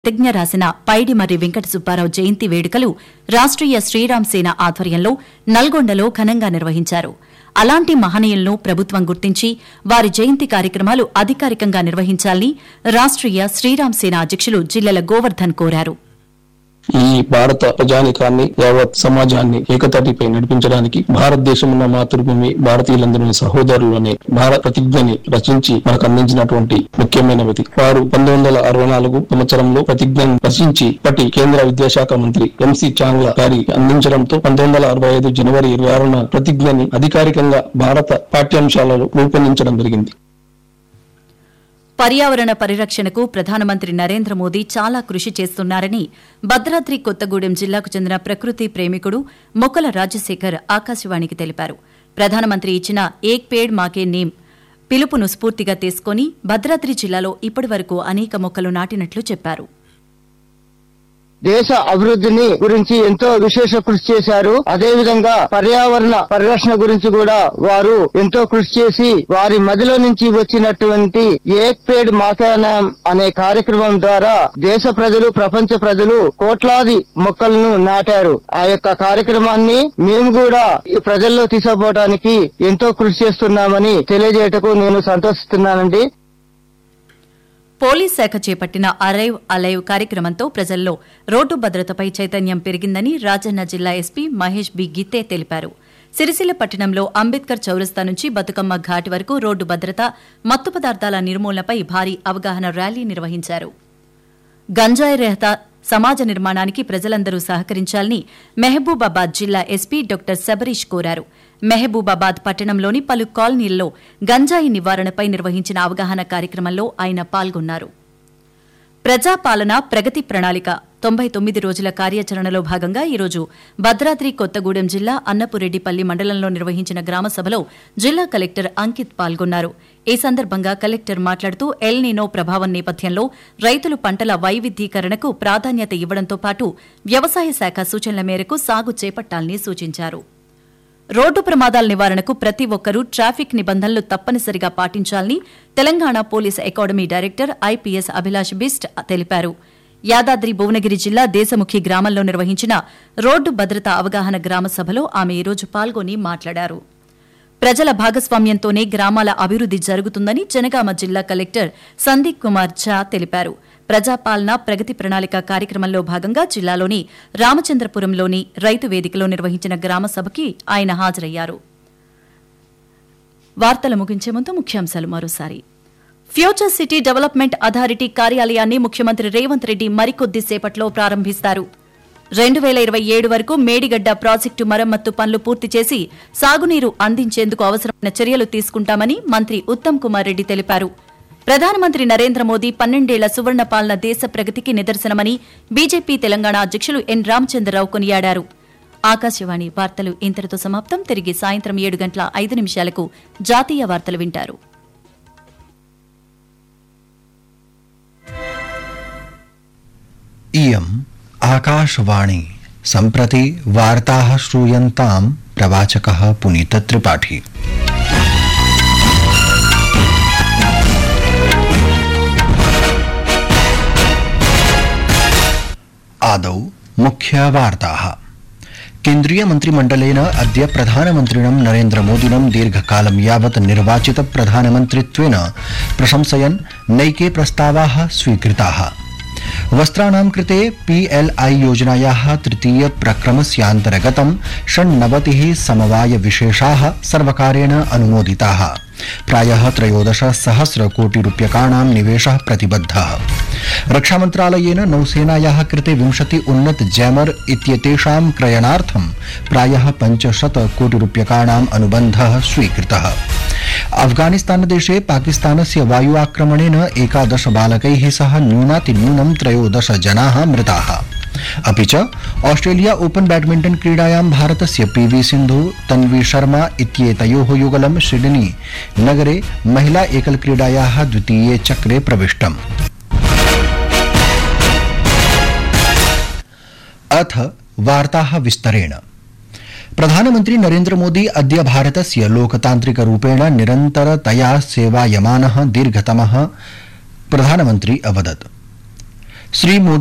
ప్రతిజ్ఞ రాసిన పైడిమర్రి వెంకట సుబ్బారావు జయంతి వేడుకలు రాష్ట్రీయ శ్రీరామ్ సేన ఆధ్వర్యంలో నల్గొండలో ఘనంగా నిర్వహించారు అలాంటి మహనీయులను ప్రభుత్వం గుర్తించి వారి జయంతి కార్యక్రమాలు అధికారికంగా నిర్వహించాలని రాష్ట్రీయ శ్రీరామ్ సేన అధ్యక్షులు జిల్లెల గోవర్ధన్ కోరారు ఈ భారత ప్రజానికాన్ని యావత్ సమాజాన్ని ఏకతాటిపై నడిపించడానికి భారతదేశం ఉన్న మాతృభూమి భారతీయులందరూ సహోదరులు అనే భారత ప్రతిజ్ఞని రచించి మనకు అందించినటువంటి ముఖ్యమైన వ్యక్తి వారు పంతొమ్మిది వందల అరవై నాలుగు సంవత్సరంలో ప్రతిజ్ఞను రచించి ఇప్పటి కేంద్ర విద్యాశాఖ మంత్రి ఎంసి చాంగ్ల గారి అందించడంతో పంతొమ్మిది వందల అరవై ఐదు జనవరి ఇరవై ఆరున ప్రతిజ్ఞని అధికారికంగా భారత పాఠ్యాంశాలలో రూపొందించడం జరిగింది పర్యావరణ పరిరక్షణకు ప్రధానమంత్రి నరేంద్ర మోదీ చాలా కృషి చేస్తున్నారని భద్రాద్రి కొత్తగూడెం జిల్లాకు చెందిన ప్రకృతి ప్రేమికుడు మొక్కల రాజశేఖర్ ఆకాశవాణికి తెలిపారు ప్రధానమంత్రి ఇచ్చిన ఏక్ పేడ్ మాకే నేమ్ పిలుపును స్ఫూర్తిగా తీసుకుని భద్రాద్రి జిల్లాలో ఇప్పటివరకు అనేక మొక్కలు నాటినట్లు చెప్పారు దేశ అభివృద్ధిని గురించి ఎంతో విశేష కృషి చేశారు అదే విధంగా పర్యావరణ పరిరక్షణ గురించి కూడా వారు ఎంతో కృషి చేసి వారి మదిలో నుంచి వచ్చినటువంటి ఏక్ పేడ్ మాకానం అనే కార్యక్రమం ద్వారా దేశ ప్రజలు ప్రపంచ ప్రజలు కోట్లాది మొక్కలను నాటారు ఆ యొక్క కార్యక్రమాన్ని మేము కూడా ఈ ప్రజల్లో తీసుకుపోవడానికి ఎంతో కృషి చేస్తున్నామని తెలియజేయటకు నేను సంతోషిస్తున్నానండి పోలీస్ శాఖ చేపట్టిన అరైవ్ అలైవ్ కార్యక్రమంతో ప్రజల్లో రోడ్డు భద్రతపై చైతన్యం పెరిగిందని రాజన్న జిల్లా ఎస్పీ మహేష్ బి గిత్తే తెలిపారు సిరిసిల్ల పట్టణంలో అంబేద్కర్ చౌరస్తా నుంచి బతుకమ్మ ఘాట్ వరకు రోడ్డు భద్రత మత్తు పదార్థాల నిర్మూలనపై భారీ అవగాహన ర్యాలీ నిర్వహించారు గంజాయి రహిత సమాజ నిర్మాణానికి ప్రజలందరూ సహకరించాలని మెహబూబాబాద్ జిల్లా ఎస్పీ డాక్టర్ శబరీష్ కోరారు మెహబూబాబాద్ పట్టణంలోని పలు కాలనీల్లో గంజాయి నివారణపై నిర్వహించిన అవగాహన కార్యక్రమంలో ఆయన పాల్గొన్నారు ప్రజాపాలన ప్రగతి ప్రణాళిక తొంభై తొమ్మిది రోజుల కార్యాచరణలో భాగంగా ఈరోజు భద్రాద్రి కొత్తగూడెం జిల్లా అన్నపురెడ్డిపల్లి మండలంలో నిర్వహించిన గ్రామ సభలో జిల్లా కలెక్టర్ అంకిత్ పాల్గొన్నారు ఈ సందర్భంగా కలెక్టర్ మాట్లాడుతూ ఎల్ నీనో ప్రభావం నేపథ్యంలో రైతులు పంటల వైవిధ్యీకరణకు ప్రాధాన్యత ఇవ్వడంతో పాటు వ్యవసాయ శాఖ సూచనల మేరకు సాగు చేపట్టాలని సూచించారు రోడ్డు ప్రమాదాల నివారణకు ప్రతి ఒక్కరూ ట్రాఫిక్ నిబంధనలు తప్పనిసరిగా పాటించాలని Telangana police academy director IPS Abhilash Bisht తెలిపారు యాదాద్రి భువనగిరి జిల్లా దేశముఖి గ్రామంలో నిర్వహించిన రోడ్డు భద్రత అవగాహన గ్రామ సభలో ఆమె ఈరోజు పాల్గొని మాట్లాడారు ప్రజల భాగస్వామ్యంతోనే గ్రామాల అభివృద్ది జరుగుతుందని జనగామ జిల్లా కలెక్టర్ సందీప్ కుమార్ ఝా తెలిపారు ప్రజాపాలన ప్రగతి ప్రణాళిక కార్యక్రమంలో భాగంగా జిల్లాలోని రామచంద్రపురంలోని రైతు వేదికలో నిర్వహించిన గ్రామ సభకి ఆయన హాజరయ్యారు వార్తలు ముగించే ముందు ముఖ్యాంశాలు మరోసారి ఫ్యూచర్ సిటీ డెవలప్మెంట్ అథారిటీ కార్యాలయాన్ని ముఖ్యమంత్రి రేవంత్ రెడ్డి మరికొద్ది సేపట్లో ప్రారంభిస్తారు రెండు వేల ఇరవై ఏడు వరకు మేడిగడ్డ ప్రాజెక్టు మరమ్మత్తు పనులు పూర్తి చేసి సాగునీరు అందించేందుకు అవసరమైన చర్యలు తీసుకుంటామని మంత్రి ఉత్తమ్ కుమార్ రెడ్డి తెలిపారు ప్రధానమంత్రి నరేంద్ర మోదీ పన్నెండేళ్ల సువర్ణ పాలన దేశ ప్రగతికి నిదర్శనమని బీజేపీ తెలంగాణ అధ్యక్షులు ఎన్ రామచంద్రరావు కొనియాడారు ఆకాశవాణి వార్తలు ఇంతటితో సమాప్తం తిరిగి సాయంత్రం ఏడు గంటల ఐదు నిమిషాలకు జాతీయ వార్తలు వింటారు इयम् आकाशवाणी सम्प्रति वार्ताः श्रूयन्ताम् प्रवाचकः पुनीतत्रिपाठी आदौ मुख्यवार्ताः केन्द्रीयमन्त्रिमण्डलेन अद्य प्रधानमन्त्रिणं नरेन्द्रमोदिनं दीर्घकालं यावत् निर्वाचित प्रधानमन्त्रित्वेन प्रशंसयन् नैके प्रस्तावाः स्वीकृताः वस्त्राणां कृते पीएलआई योजनायाः तृतीय प्रक्रमस्यान्तर्गतं षण्णवतिः समवाय विशेषाः सर्वकारेण अनुमोदिताः प्रायः त्रयोदश सहस्र कोटि रूप्यकाणां निवेशः प्रतिबद्धः रक्षामन्त्रालयेन नौसेनायाः कृते विंशति उन्नत जैमर इत्येतेषां क्रयणार्थं प्रायः पञ्चशत कोटि रूप्यकाणाम् अनुबन्धः स्वीकृतः अफगानिस्तानदेशे पाकिस्तानस्य वायु आक्रमणेन एकादश बालकैः सह न्यूनातिन्यूनं त्रयोदश जनाः मृताः अपि च ऑस्ट्रेलिया ओपन बैडमिण्टन क्रीडायां भारतस्य पीवी सिन्धु तन्वी शर्मा इत्येतयोः युगलं सिडनी नगरे महिला एकल क्रीडायाः द्वितीये चक्रे प्रविष्टम् अथ वार्ताः विस्तरेण प्रधानमन्त्री नरेन्द्र मोदी अद्य भारतस्य लोकतान्त्रिकरूपेण निरन्तरतया सेवायमानः दीर्घतमः प्रधानमन्त्री अवदत् श्रीमोदी